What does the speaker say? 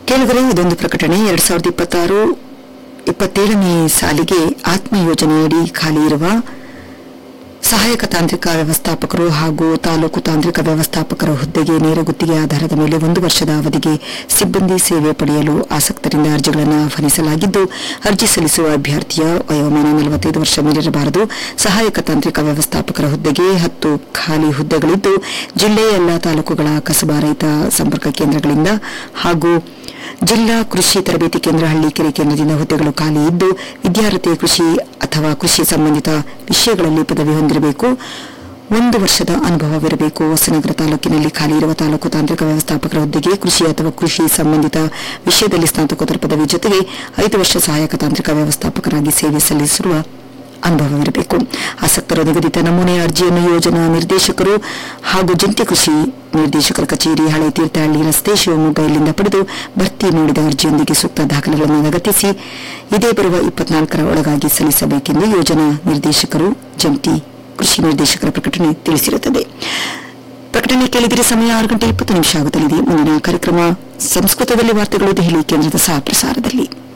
ಕೇಳಿದರೆ ಇದೊಂದು ಪ್ರಕಟಣೆ ಎರಡ್ ಸಾವಿರದ ಇಪ್ಪತ್ತಾರು ಇಪ್ಪತ್ತೇಳನೇ ಸಾಲಿಗೆ ಆತ್ಮ ಯೋಜನೆಯಡಿ ಖಾಲಿ ಇರುವ ಸಹಾಯಕ ತಾಂತ್ರಿಕ ವ್ಯವಸ್ಥಾಪಕರು ಹಾಗೂ ತಾಲೂಕು ತಾಂತ್ರಿಕ ವ್ಯವಸ್ಥಾಪಕರ ಹುದ್ದೆಗೆ ನೇರ ಗುತ್ತಿಗೆ ಆಧಾರದ ಮೇಲೆ ಒಂದು ವರ್ಷದ ಅವಧಿಗೆ ಸಿಬ್ಬಂದಿ ಸೇವೆ ಪಡೆಯಲು ಆಸಕ್ತರಿಂದ ಅರ್ಜಿಗಳನ್ನು ಆಹ್ವಾನಿಸಲಾಗಿದ್ದು ಅರ್ಜಿ ಸಲ್ಲಿಸುವ ಅಭ್ಯರ್ಥಿಯ ವಯೋಮಾನ ನಲವತ್ತೈದು ವರ್ಷ ಮೀರಿರಬಾರದು ಸಹಾಯಕ ತಾಂತ್ರಿಕ ವ್ಯವಸ್ಥಾಪಕರ ಹುದ್ದೆಗೆ ಹತ್ತು ಖಾಲಿ ಹುದ್ದೆಗಳಿದ್ದು ಜಿಲ್ಲೆಯ ಎಲ್ಲಾ ತಾಲೂಕುಗಳ ಕಸಬಾ ರೈತ ಸಂಪರ್ಕ ಕೇಂದ್ರಗಳಿಂದ ಹಾಗೂ ಜಿಲ್ಲಾ ಕೃಷಿ ತರಬೇತಿ ಕೇಂದ್ರ ಹಳ್ಳಿಕೆರೆ ಕೇಂದ್ರದಿಂದ ಹುದ್ದೆಗಳು ಖಾಲಿ ಇದ್ದು ವಿದ್ಯಾರ್ಥಿ ಕೃಷಿ ಅಥವಾ ಕೃಷಿ ಸಂಬಂಧಿತ ವಿಷಯಗಳಲ್ಲಿ ಪದವಿ ಹೊಂದಿರಬೇಕು ಒಂದು ವರ್ಷದ ಅನುಭವವಿರಬೇಕು ಹೊಸನಗರ ತಾಲೂಕಿನಲ್ಲಿ ಖಾಲಿ ಇರುವ ತಾಲೂಕು ತಾಂತ್ರಿಕ ವ್ಯವಸ್ಥಾಪಕರ ಹುದ್ದೆಗೆ ಕೃಷಿ ಅಥವಾ ಕೃಷಿ ಸಂಬಂಧಿತ ವಿಷಯದಲ್ಲಿ ಸ್ನಾತಕೋತ್ತರ ಪದವಿ ಜೊತೆಗೆ ಐದು ವರ್ಷ ಸಹಾಯಕ ತಾಂತ್ರಿಕ ವ್ಯವಸ್ಥಾಪಕರಾಗಿ ಸೇವೆ ಸಲ್ಲಿಸಿರುವ ಅನುಭವವಿರಬೇಕು ಆಸಕ್ತರು ನಿಗದಿತ ನಮೂನೆ ಅರ್ಜಿಯನ್ನು ಯೋಜನಾ ನಿರ್ದೇಶಕರು ಹಾಗೂ ಜಂಟಿ ಕೃಷಿ ನಿರ್ದೇಶಕರ ಕಚೇರಿ ಹಳೆ ತೀರ್ಥಹಳ್ಳಿ ರಸ್ತೆ ಶಿವಮೊಗ್ಗ ಇಲ್ಲಿಂದ ಪಡೆದು ಭರ್ತಿ ಮಾಡಿದ ಅರ್ಜಿಯೊಂದಿಗೆ ಸೂಕ್ತ ದಾಖಲೆಗಳನ್ನು ಲಗತ್ತಿಸಿ ಇದೇ ಬರುವ ಇಪ್ಪತ್ನಾಲ್ಕರ ಒಳಗಾಗಿ ಸಲ್ಲಿಸಬೇಕೆಂದು ಯೋಜನಾ ನಿರ್ದೇಶಕರು ಜಂಟಿ ಕೃಷಿ ನಿರ್ದೇಶಕರ ಪ್ರಕಟಣೆ ತಿಳಿಸಿರುತ್ತದೆ ಪ್ರಕಟಣೆ ಕೇಳಿದರೆ ಸಮಯ ಆರು ಗಂಟೆ ಇಪ್ಪತ್ತು ನಿಮಿಷ ಆಗುತ್ತಲಿದೆ ಮುಂದಿನ ಕಾರ್ಯಕ್ರಮ ಸಂಸ್ಕೃತದಲ್ಲಿ ವಾರ್ತೆಗಳು ದೆಹಲಿ ಕೇಂದ್ರದ ಸಹ ಪ್ರಸಾರದಲ್ಲಿ